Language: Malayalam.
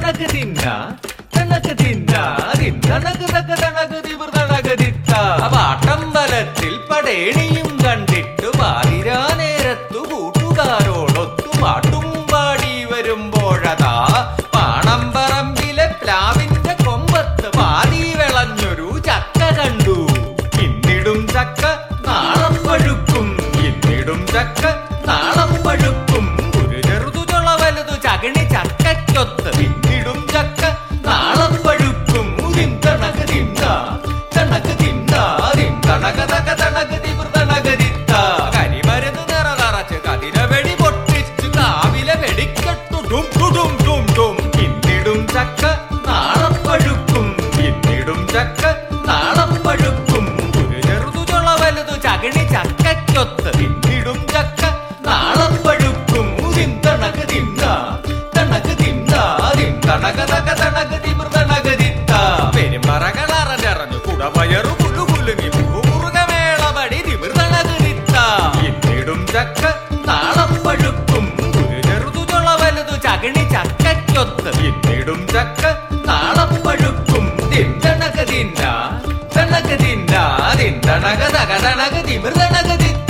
തിന്തണക്ക് തിന്ന തണക്ക് തിന്ന തിന്തണക്ക് തക്ക തണക്ക് തിമിർ തണക്ക് തിത്ത പാട്ടമ്പലത്തിൽ പടേണിയും കണ്ടിട്ട് പാതിരാ നേരത്തു കൂട്ടുകാരോടൊത്തു പാട്ടും പാടി വരുമ്പോഴതാ പാണമ്പറമ്പിലെ പ്ലാവിന്റെ കൊമ്പത്ത് പാതി വിളഞ്ഞൊരു ചക്ക കണ്ടു ഇന്നിടും ചക്ക നാളം പഴുക്കും ഇന്നിടും ചക്ക നാളം പഴുക്കും ഒരു ചെറുതു ചുള വലുതു ചകിണി ചക്കയ്ക്കൊത്ത് ഇന്നിടും ചക്ക നാളം പഴുക്കും തിന്തണക്ക് തിന്ന തണക്ക് തിന്ന തിന്തണക തക തണക്ക് തിമിർ തണക തിത്ത കരിമരുന്ന് നിറ നിറച്ച് കതിര വെടി പൊട്ടിച്ച് കാവിലെ വെടിക്കെട്ടു ഡും ഡും ഡും ഡും ഇന്നിടും ചക്ക നാളം പഴുക്കും ഇന്നിടും ചക്ക നാളം പഴുക്കും ഒരു ചെറുതു ചുള വലുതു ചകിണി ചക്കയ്ക്കൊത്ത് ഇന്നിടും ചക്ക നാളം പഴുക്കും തിന്തണക്ക് തിന്ന തണക്ക് തിന്ന തിന്തണക തക തണക്ക് തിമിർ തണക തിത്ത പെരുമ്പറകൾ അറഞ്ഞറഞ്ഞു കുടവയറു പുല്ലു കുലുങ്ങി മുറുകമേളപടി തിമിർ തണക്ക് തിത്ത ഇന്നിടും ചക്ക നാളം പഴുക്കും ഒരു ചെറുതു ചുള വലുതു ചകിണി ചക്കയ്ക്കൊത്ത് ഇന്നിടും ചക്ക നാളം പഴുക്കും തിന്തണക്ക് തിന്ന തണക്ക് തിന്ന തിന്തണക തക തണക തിമിർ തണക തിത്ത